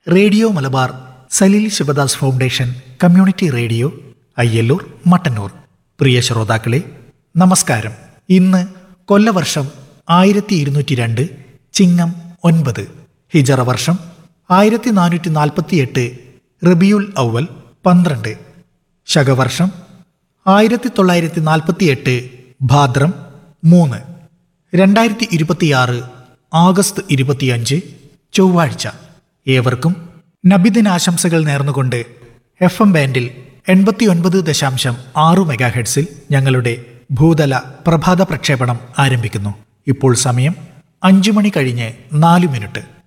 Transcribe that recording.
radio Malabar Saleel Sivadas foundation community radio Ayyallur Mattannur പ്രിയ ശ്രോതാക്കളെ നമസ്കാരം ഇന്ന് കൊല്ലവർഷം ആയിരത്തി ഇരുന്നൂറ്റി രണ്ട് ചിങ്ങം ഒൻപത് ഹിജറ വർഷം ആയിരത്തി നാനൂറ്റി നാൽപ്പത്തി എട്ട് റബിയുൽ ഔവൽ പന്ത്രണ്ട് ശകവർഷം ആയിരത്തി തൊള്ളായിരത്തി നാൽപ്പത്തി എട്ട് ഭാദ്രം മൂന്ന് രണ്ടായിരത്തി ഇരുപത്തിയാറ് ആഗസ്റ്റ് ഇരുപത്തിയഞ്ച് ചൊവ്വാഴ്ച ഏവർക്കും നബിദിനാശംസകൾ നേർന്നുകൊണ്ട് എഫ് എം ബാൻഡിൽ എൺപത്തിയൊൻപത് ദശാംശം ആറ് മെഗാഹെഡ്സിൽ ഞങ്ങളുടെ ഭൂതല പ്രഭാത പ്രക്ഷേപണം ആരംഭിക്കുന്നു ഇപ്പോൾ സമയം അഞ്ചു മണി കഴിഞ്ഞ് നാല് മിനിറ്റ്